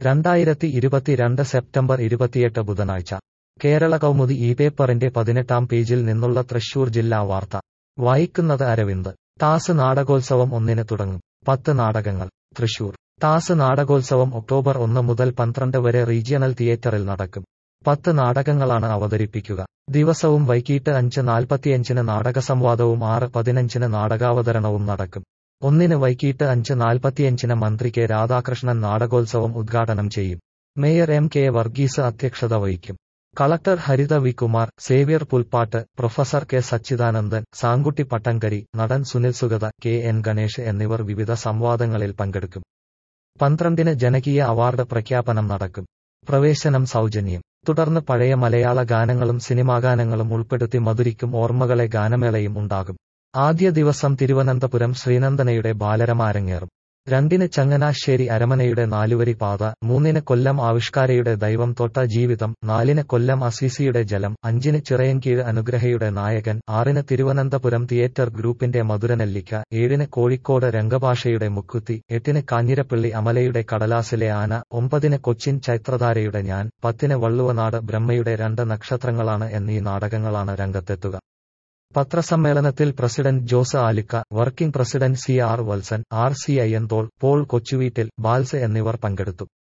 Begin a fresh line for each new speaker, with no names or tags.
രണ്ടായിരത്തി ഇരുപത്തിരണ്ട് സെപ്റ്റംബർ ഇരുപത്തിയെട്ട് ബുധനാഴ്ച കേരള കൗമുദി ഈ പേപ്പറിന്റെ പതിനെട്ടാം പേജിൽ നിന്നുള്ള തൃശൂർ ജില്ലാ വാർത്ത വായിക്കുന്നത് അരവിന്ദ് ടാസ് നാടകോത്സവം ഒന്നിന് തുടങ്ങും പത്ത് നാടകങ്ങൾ തൃശൂർ ടാസ് നാടകോത്സവം ഒക്ടോബർ ഒന്ന് മുതൽ പന്ത്രണ്ട് വരെ റീജിയണൽ തിയേറ്ററിൽ നടക്കും പത്ത് നാടകങ്ങളാണ് അവതരിപ്പിക്കുക ദിവസവും വൈകിട്ട് അഞ്ച് നാൽപ്പത്തിയഞ്ചിന് നാടകസംവാദവും ആറ് പതിനഞ്ചിന് നാടകാവതരണവും നടക്കും ഒന്നിന് വൈകിട്ട് അഞ്ച് നാൽപ്പത്തിയഞ്ചിന് മന്ത്രി കെ രാധാകൃഷ്ണൻ നാടകോത്സവം ഉദ്ഘാടനം ചെയ്യും മേയർ എം കെ വർഗീസ് അധ്യക്ഷത വഹിക്കും collector Haritha V Kumar Xavier Pulppattu professor K Sachidanandan Sankutty Pattankari നടൻ സുനിൽ സുഗത കെ എൻ ഗണേഷ് എന്നിവർ വിവിധ സംവാദങ്ങളിൽ പങ്കെടുക്കും പന്ത്രണ്ടിന് ജനകീയ അവാർഡ് പ്രഖ്യാപനം നടക്കും പ്രവേശനം സൗജന്യം തുടർന്ന് പഴയ മലയാള ഗാനങ്ങളും സിനിമാഗാനങ്ങളും ഉൾപ്പെടുത്തി മധുരിക്കും ഓർമ്മകളെ ഗാനമേളയും ഉണ്ടാകും ആദ്യ ദിവസം തിരുവനന്തപുരം ശ്രീനന്ദനയുടെ ബാലരമ അരങ്ങേറും രണ്ടിന് ചങ്ങനാശ്ശേരി അരമനയുടെ നാലുവരി പാത മൂന്നിന് കൊല്ലം ആവിഷ്കാരയുടെ ദൈവം തൊട്ട ജീവിതം നാലിന് കൊല്ലം അസീസിയുടെ ജലം അഞ്ചിന് ചിറയൻകീഴ് അനുഗ്രഹയുടെ നായകൻ ആറിന് തിരുവനന്തപുരം തിയേറ്റർ ഗ്രൂപ്പിന്റെ മധുരനെല്ലിക്ക ഏഴിന് കോഴിക്കോട് രംഗഭാഷയുടെ മുക്കുത്തി എട്ടിന് കാഞ്ഞിരപ്പള്ളി അമലയുടെ കടലാസിലെ ആന ഒമ്പതിന് കൊച്ചിൻ ചൈത്രധാരയുടെ ഞാൻ പത്തിന് വള്ളുവനാട് ബ്രഹ്മയുടെ രണ്ട് നക്ഷത്രങ്ങളാണ് എന്നീ നാടകങ്ങളാണ് രംഗത്തെത്തുക പത്രസമ്മേളനത്തിൽ president Jose Alikka working president C R Valsan R C Ayyanthol Paul Kochuveettil Bals എന്നിവർ പങ്കെടുത്തു